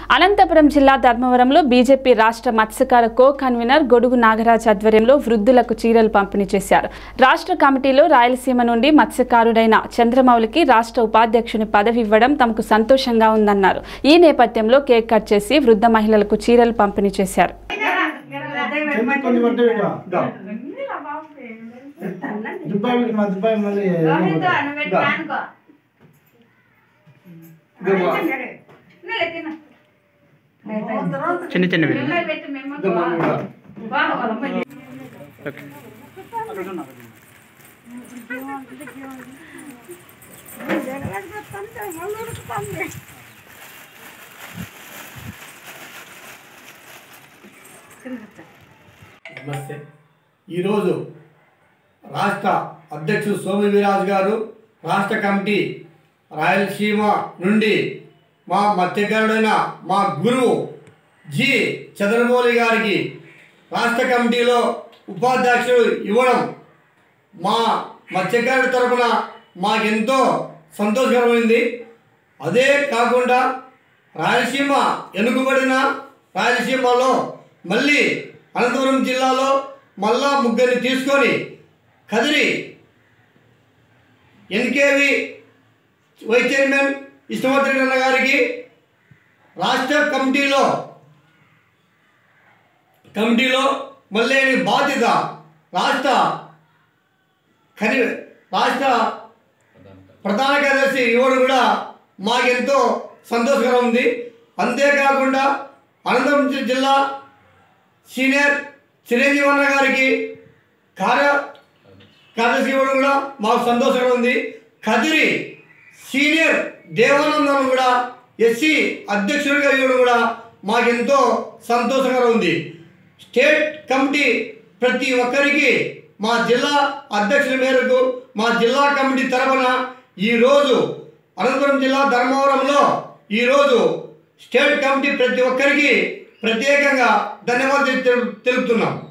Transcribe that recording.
అనంతపురం జిల్లా ధర్మవరంలో బీజేపీ రాష్ట్ర మత్స్యకార కో కన్వీనర్ గొడుగు నాగరాజ్ ఆధ్వర్యంలో వృద్ధులకు చీరలు పంపిణీ చేశారు రాష్ట్ర కమిటీలో రాయలసీమ నుండి మత్స్యకారుడైన చంద్రమౌళికి రాష్ట్ర ఉపాధ్యక్షుని పదవి ఇవ్వడం తమకు సంతోషంగా ఉందన్నారు ఈ నేపథ్యంలో కేక్ కట్ చేసి వృద్ధ మహిళలకు చీరలు పంపిణీ చేశారు ఎందుకు కొన్ని పట్టు ఇక్కడ? దా. దుబాయ్ వెళ్ళి మా దుబాయ్ మళ్ళీ చిన్న చిన్నవి నమస్తే ఈరోజు రాష్ట్ర అధ్యక్షుడు సోము వీరాజు గారు రాష్ట్ర కమిటీ రాయలసీమ నుండి మా మత్స్యకారుడైన మా గురువు జి చంద్రమౌళి గారికి రాష్ట్ర కమిటీలో ఉపాధ్యక్షుడు ఇవ్వడం మా మత్స్యకారుడి తరపున మాకెంతో సంతోషకరమైంది అదే కాకుండా రాయలసీమ వెనుకబడిన రాయలసీమలో మళ్ళీ అనంతపురం జిల్లాలో మళ్ళా ముగ్గురిని తీసుకొని Kadiri NKV vice chairman Ishtavardhan అన్న గారికి రాష్ట్ర కమిటీలో కమిటీలో మళ్ళీ ఆయన బాధ్యత రాష్ట్ర కని రాష్ట్ర ప్రధాన కార్యదర్శి ఇవ్వడం కూడా మాకెంతో సంతోషకరం ఉంది అంతేకాకుండా అనంతపురం జి- జిల్లా సీనియర్ చిరంజీవి అన్న గారికి కార్య కార్యదర్శి ఇవ్వడం కూడా మాకు సంతోషంగా ఉంది కదిరి సీనియర్ దేవానందం కూడా ఎస్సీ అధ్యక్షుడిగా ఇవ్వడం కూడా మాకెంతో సంతోషకరం ఉంది స్టేట్ కమిటీ ప్రతి ఒక్కరికి మా జిల్లా అధ్యక్షుల మేరకు మా జిల్లా కమిటీ తరఫున ఈరోజు అనంతపురం జిల్లా ధర్మవరంలో ఈరోజు స్టేట్ కమిటీ ప్రతి ఒక్కరికి ప్రత్యేకంగా ధన్యవాదాలు తెలు- తెలుపుతున్నాం